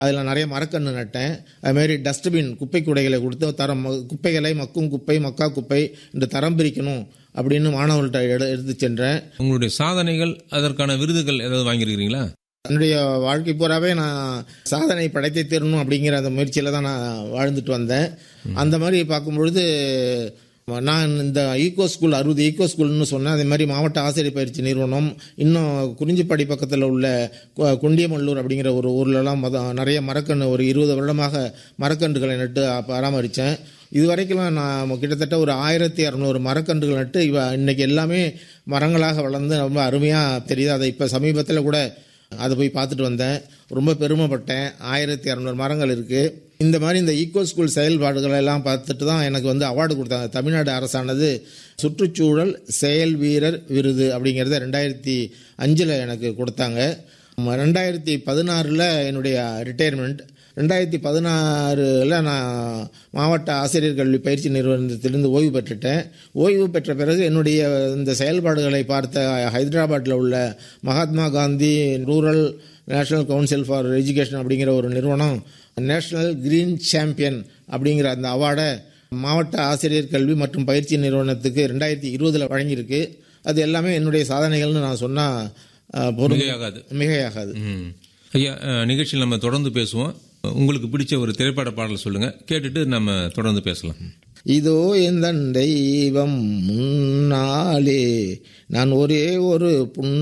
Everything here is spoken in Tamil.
அதில் நிறைய மரக்கன்று நட்டேன் அதுமாரி டஸ்ட்பின் குப்பை கூடைகளை கொடுத்து தரம் குப்பைகளை மக்கும் குப்பை மக்கா குப்பை என்று தரம் பிரிக்கணும் அப்படின்னு மாணவர்கள்ட்ட எடு எடுத்து சென்றேன் உங்களுடைய சாதனைகள் அதற்கான விருதுகள் ஏதாவது வாங்கியிருக்கிறீங்களா என்னுடைய வாழ்க்கை பூராவே நான் சாதனை படைத்தே தீரணும் அப்படிங்கிற அந்த முயற்சியில் தான் நான் வாழ்ந்துட்டு வந்தேன் அந்த மாதிரி பார்க்கும்பொழுது நான் இந்த ஈகோ ஸ்கூல் அறுபது ஈகோ ஸ்கூல்னு சொன்னேன் அதே மாதிரி மாவட்ட ஆசிரியர் பயிற்சி நிறுவனம் இன்னும் குறிஞ்சிப்பாடி பக்கத்தில் உள்ள கு- குண்டியமல்லூர் அப்படிங்கிற ஒரு ஊர்லலாம் மொத நிறைய மரக்கன்று ஒரு இருபது வருடமாக மரக்கன்றுகளை நட்டு பராமரித்தேன் இது வரைக்கும் நான் கிட்டத்தட்ட ஒரு ஆயிரத்தி இரநூறு மரக்கன்றுகள் நட்டு இவ இன்னைக்கு எல்லாமே மரங்களாக வளர்ந்து ரொம்ப அருமையாக தெரியுது அதை இப்போ சமீபத்தில் கூட அதை போய் பார்த்துட்டு வந்தேன் ரொம்ப பெருமைப்பட்டேன் ஆயிரத்தி இரநூறு மரங்கள் இருக்குது இந்த மாதிரி இந்த ஈக்கோ ஸ்கூல் செயல்பாடுகளை எல்லாம் பார்த்துட்டு தான் எனக்கு வந்து அவார்டு கொடுத்தாங்க தமிழ்நாடு அரசானது சுற்றுச்சூழல் செயல் வீரர் விருது அப்படிங்கிறத ரெண்டாயிரத்தி அஞ்சில் எனக்கு கொடுத்தாங்க ம- ரெண்டாயிரத்தி பதினாறில் என்னுடைய ரிட்டையர்மெண்ட் ரெண்டாயிரத்தி பதினாறில் நான் மாவட்ட ஆசிரியர் கல்வி பயிற்சி நிறுவனத்திலிருந்து ஓய்வு பெற்றுட்டேன் ஓய்வு பெற்ற பிறகு என்னுடைய இந்த செயல்பாடுகளை பார்த்த ஹைதராபாத்தில் உள்ள Mahatma Gandhi Rural National Council for Education அப்படிங்கிற ஒரு நிறுவனம் நேஷனல் கிரீன் சாம்பியன் அப்படிங்கிற அந்த அவார்டை மாவட்ட ஆசிரியர் கல்வி மற்றும் பயிற்சி நிறுவனத்துக்கு ரெண்டாயிரத்தி இருபதில் வழங்கியிருக்கு அது எல்லாமே என்னுடைய சாதனைகள்னு நான் சொன்னால் பொருள் மிகையாகாது மிகையாகாது ம். ஐயா அஹ், நிகழ்ச்சியில் நம்ம தொடர்ந்து பேசுவோம் உங்களுக்கு பிடிச்ச ஒரு திரைப்பட பாடல் சொல்லுங்க கேட்டுட்டு நம்ம தொடர்ந்து பேசலாம் இதோ எந்த தெய்வம் முன்னாலே நான் ஒரே ஒரு புன்